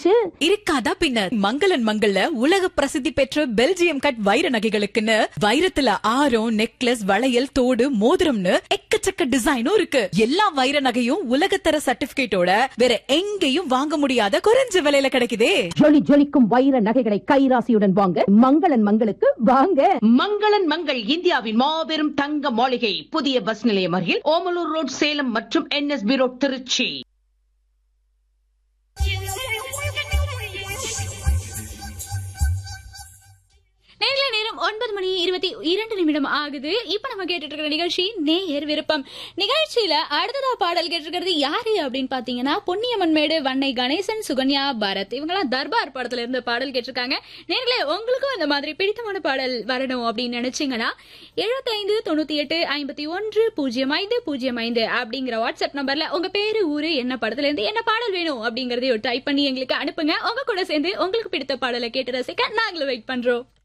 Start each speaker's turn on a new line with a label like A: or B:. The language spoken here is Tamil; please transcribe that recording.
A: இருந்துச்சு
B: இருக்காதா பின்ன மங்களன் மங்கள்ல உலக பிரசித்தி பெற்ற பெல்ஜியம் கட் வைர நகைகளுக்குன்னு வைரத்துல ஆரம் நெக்லஸ் வளையல் தோடு மோதிரம்னு எக்கச்சக்க டிசைனும் இருக்கு எல்லா வைர நகையும் உலகத்தர சர்டிபிகேட்டோட வேற எங்கேயும் வாங்க முடியாத குறைஞ்ச விலையில கிடைக்குதே
A: ஜொலி ஜொலிக்கும் வைர நகைகளை கைராசியுடன் வாங்க மங்களன் மங்களுக்கு வாங்க
C: மங்களன் மங்கள் இந்தியாவின் மாபெரும் தங்க மாளிகை புதிய பஸ் நிலையம் அருகில் ஓமலூர் ரோட் சேலம் மற்றும் என்எஸ்பி ரோட் திருச்சி
D: நேர்ல நேரம் ஒன்பது மணி இருபத்தி இரண்டு நிமிடம் ஆகுது இப்ப நம்ம கேட்டுட்டு இருக்கிற நிகழ்ச்சி நேயர் விருப்பம் நிகழ்ச்சியில அடுத்ததா பாடல் கேட்டிருக்கிறது யாரு அப்படின்னு பாத்தீங்கன்னா பொன்னியம்மன் மேடு வன்னை கணேசன் சுகன்யா பாரத் இவங்கெல்லாம் தர்பார் படத்துல இருந்து பாடல் கேட்டிருக்காங்க நேர்களே உங்களுக்கும் இந்த மாதிரி பிடித்தமான பாடல் வரணும் அப்படின்னு நினைச்சீங்கன்னா எழுபத்தைந்து தொண்ணூத்தி எட்டு ஐம்பத்தி ஒன்று பூஜ்ஜியம் ஐந்து பூஜ்ஜியம் ஐந்து அப்படிங்கிற வாட்ஸ்அப் நம்பர்ல உங்க பேரு ஊரு என்ன படத்துல இருந்து என்ன பாடல் வேணும் அப்படிங்கறதையும் டைப் பண்ணி எங்களுக்கு அனுப்புங்க உங்க கூட சேர்ந்து உங்களுக்கு பிடித்த பாடலை கேட்டு ரசிக்க நாங்களும் வெயிட் பண்றோம்